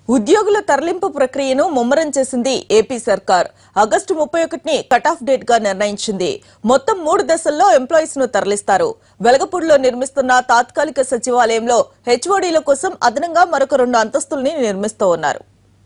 ఉద్యోగుల తరలింపు ప్రక్రియను ముమ్మరం చేసింది ఏపీ సర్కార్ ఆగస్టు ముప్పై ఒకటిని కట్ ఆఫ్ డేట్ గా నిర్ణయించింది మొత్తం మూడు దశల్లో ఎంప్లాయీస్ ను తరలిస్తారు వెలగపూడిలో నిర్మిస్తున్న తాత్కాలిక సచివాలయంలో హెచ్ఓడీల కోసం అదనంగా మరొక రెండు అంతస్తుల్ని నిర్మిస్తూ ఉన్నారు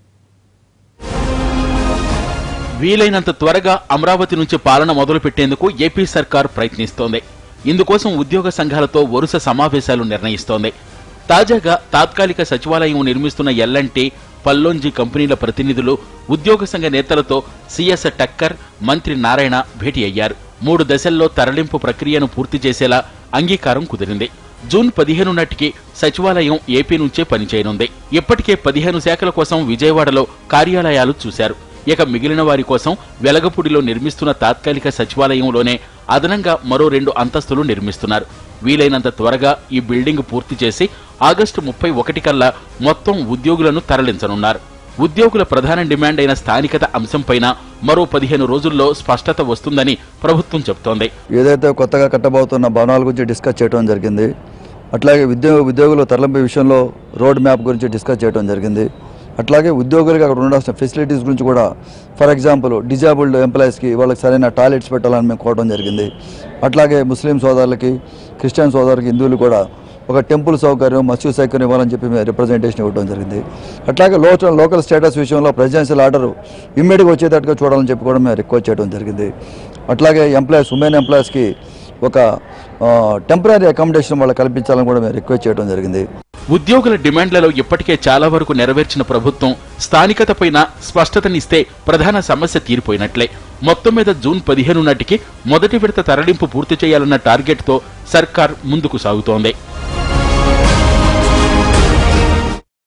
వీలైనంత త్వరగా అమరావతి నుంచి పాలన మొదలు పెట్టేందుకు ఏపీ సర్కార్ ప్రయత్నిస్తోంది ఇందుకోసం ఉద్యోగ సంఘాలతో వరుస సమావేశాలు నిర్ణయిస్తోంది తాజాగా తాత్కాలిక సచివాలయం నిర్మిస్తున్న ఎల్ఎన్టీ పల్లోంజి కంపెనీల ప్రతినిధులు ఉద్యోగ సంఘ నేతలతో సీఎస్ టక్కర్ మంత్రి నారాయణ భేటీ అయ్యారు మూడు దశల్లో తరలింపు ప్రక్రియను పూర్తి చేసేలా అంగీకారం కుదిరింది జూన్ పదిహేను నాటికి సచివాలయం ఏపీ నుంచే పనిచేయనుంది ఇప్పటికే పదిహేను శాఖల కోసం విజయవాడలో కార్యాలయాలు చూశారు ఇక మిగిలిన వారి కోసం వెలగపూడిలో నిర్మిస్తున్న తాత్కాలిక సచివాలయంలోనే అదనంగా మరో రెండు అంతస్తులు నిర్మిస్తున్నారు వీలైనంత త్వరగా ఈ బిల్డింగ్ పూర్తి చేసి ఆగస్టు ముప్పై ఒకటి కల్లా మొత్తం ఉద్యోగులను తరలించనున్నారు ఉద్యోగుల ప్రధాన డిమాండ్ అయిన స్థానికత అంశంపైన మరో పదిహేను రోజుల్లో స్పష్టత వస్తుందని ప్రభుత్వం చెబుతోంది ఏదైతే కొత్తగా కట్టబోతున్న భవనాల గురించి డిస్కస్ చేయడం జరిగింది అట్లాగే ఉద్యోగ ఉద్యోగుల తరలింపు విషయంలో రోడ్ మ్యాప్ గురించి డిస్కస్ చేయడం జరిగింది అట్లాగే ఉద్యోగులకి అక్కడ ఉండాల్సిన ఫెసిలిటీస్ గురించి కూడా ఫర్ ఎగ్జాంపుల్ డిజాబుల్డ్ ఎంప్లాయీస్కి వాళ్ళకి సరైన టాయిలెట్స్ పెట్టాలని మేము కోరడం జరిగింది అట్లాగే ముస్లిం సోదరులకి క్రిస్టియన్ సోదరులకి హిందువులు కూడా ఒక టెంపుల్ సౌకర్యం మసీద్ సౌకర్యం ఇవ్వాలని చెప్పి మేము రిప్రజెంటేషన్ ఇవ్వడం జరిగింది అట్లాగే లోకల్ లోకల్ స్టేటస్ విషయంలో ప్రెసిడెన్షియల్ ఆర్డర్ ఇమ్మీడియట్గా వచ్చేటట్టుగా చూడాలని చెప్పి కూడా మేము రిక్వెస్ట్ చేయడం జరిగింది అట్లాగే ఎంప్లాయీస్ ఉమెన్ ఎంప్లాయీస్కి ఒక టెంపరీ అకామిడేషన్ వాళ్ళు కల్పించాలని కూడా మేము రిక్వెస్ట్ చేయడం జరిగింది ఉద్యోగుల డిమాండ్లలో ఇప్పటికే చాలా వరకు నెరవేర్చిన ప్రభుత్వం స్థానికతపైన స్పష్టతనిస్తే ప్రధాన సమస్య తీరిపోయినట్లే మొత్తం మీద జూన్ పదిహేను నాటికి మొదటి విడత తరలింపు పూర్తి చేయాలన్న టార్గెట్తో సర్కార్ ముందుకు సాగుతోంది